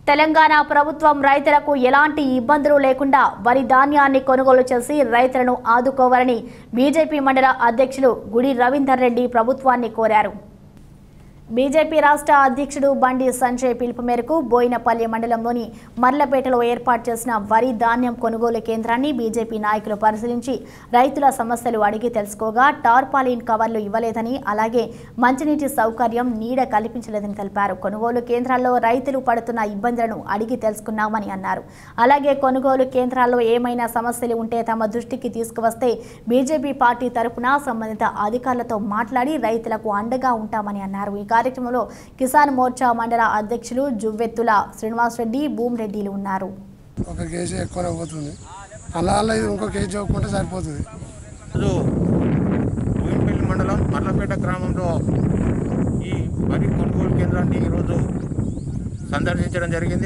తెలంగాణ ప్రభుత్వం రైతులకు ఎలాంటి ఇబ్బందులు లేకుండా వరి ధాన్యాన్ని కొనుగోలు చేసి రైతులను ఆదుకోవాలని బీజేపీ మండల అధ్యక్షులు గుడి రవీందర్ రెడ్డి ప్రభుత్వాన్ని కోరారు బీజేపీ రాష్ట్ర అధ్యక్షుడు బండి సంజయ్ పిలుపు మేరకు బోయినపల్లి మండలంలోని మర్లపేటలో ఏర్పాటు చేసిన వరి ధాన్యం కొనుగోలు కేంద్రాన్ని బీజేపీ నాయకులు పరిశీలించి రైతుల సమస్యలు అడిగి తెలుసుకోగా టార్పాలిన్ కవర్లు ఇవ్వలేదని అలాగే మంచినీటి సౌకర్యం నీడ కల్పించలేదని తెలిపారు కొనుగోలు కేంద్రాల్లో రైతులు పడుతున్న ఇబ్బందులను అడిగి తెలుసుకున్నామని అన్నారు అలాగే కొనుగోలు కేంద్రాల్లో ఏమైనా సమస్యలు ఉంటే తమ దృష్టికి తీసుకువస్తే బీజేపీ పార్టీ తరపున సంబంధిత అధికారులతో మాట్లాడి రైతులకు అండగా ఉంటామని అన్నారు ఈ కార్యక్రమంలో కిసాన్ మోర్చా మండల అధ్యక్షులు జువ్వెత్తుల శ్రీనివాసరెడ్డి భూమిరెడ్డిలు ఉన్నారు ఒక కేజీ ఎక్కువనే పోతుంది అలా ఇది ఇంకో కేజీ ఒప్పుకుంటే సరిపోతుంది ఈరోజు బోయినపల్లి మండలం మర్లపేట గ్రామంలో ఈ వరి కొనుగోలు కేంద్రాన్ని ఈరోజు సందర్శించడం జరిగింది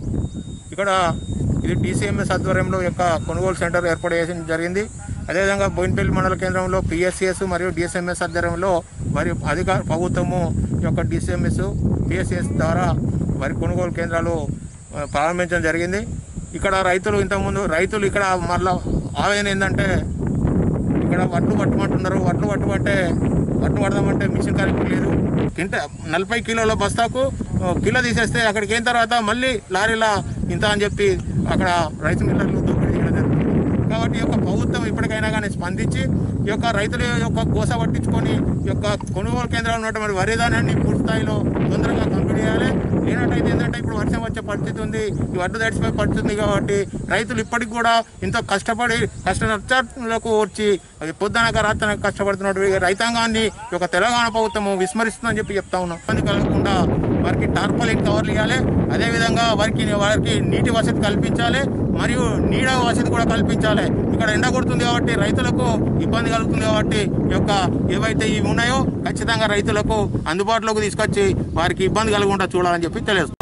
ఇక్కడ ఇది డిసిఎంఎస్ ఆధ్వర్యంలో యొక్క కొనుగోలు సెంటర్ ఏర్పాటు చేయడం జరిగింది అదేవిధంగా బోయినపల్లి మండల కేంద్రంలో పిఎస్సిఎస్ మరియు డిఎస్ఎంఎస్ ఆధ్వర్యంలో వరి అధికార ప్రభుత్వము ఈ యొక్క డిసిఎంఎస్ పిఎస్సిఎస్ ద్వారా వరి కొనుగోలు కేంద్రాలు ఆ, ప్రారంభించడం జరిగింది ఇక్కడ రైతులు ఇంతకుముందు రైతులు ఇక్కడ మళ్ళా ఆవేదన ఏంటంటే ఇక్కడ వడ్లు పట్టమంటున్నారు వడ్లు పట్టుమంటే వడ్లు పడదామంటే మిషన్ కరెక్ట్ లేదు కింట నలభై కిలోల బస్తాకు ఆ, కిలో తీసేస్తే అక్కడికి అయిన తర్వాత మళ్ళీ లారీలా ఇంత అని చెప్పి అక్కడ రైతు మిల్లర్లు దోపిడీ చేయడం జరుగుతుంది కాబట్టి ఈ యొక్క ప్రభుత్వం ఇప్పటికైనా కానీ స్పందించి ఈ యొక్క రైతుల యొక్క కోస పట్టించుకొని ఈ యొక్క కొనుగోలు కేంద్రాలు ఉన్నటువంటి వరి ధాన్యాన్ని పూర్తి స్థాయిలో తొందరగా కంప్లీట్ చేయాలి లేనట్టయితే ఏంటంటే ఇప్పుడు వర్షం వచ్చే పరిస్థితి ఉంది ఈ వడ్డు తడిసిపోయే పరిస్థితి ఉంది కాబట్టి రైతులు ఇప్పటికి కూడా ఎంతో కష్టపడి కష్ట నష్టాలకు వచ్చి అది పొద్దునక రాత్రి కష్టపడుతున్నటువంటి రైతాంగాన్ని ఈ యొక్క తెలంగాణ ప్రభుత్వం విస్మరిస్తుందని చెప్పి చెప్తా ఉన్నాం ఇబ్బంది కలగకుండా వారికి టార్పాలిన్ కవర్లు ఇవ్వాలి అదేవిధంగా వారికి వారికి నీటి వసతి కల్పించాలి మరియు నీడ వసతి కూడా కల్పించాలి ఇక్కడ ఎండ కొడుతుంది కాబట్టి రైతులకు ఇబ్బంది కలుగుతుంది కాబట్టి ఈ యొక్క ఏవైతే ఇవి ఉన్నాయో ఖచ్చితంగా రైతులకు అందుబాటులోకి తీసుకొచ్చి వారికి ఇబ్బంది కలగకుండా చూడాలని చెప్పి తెలియదు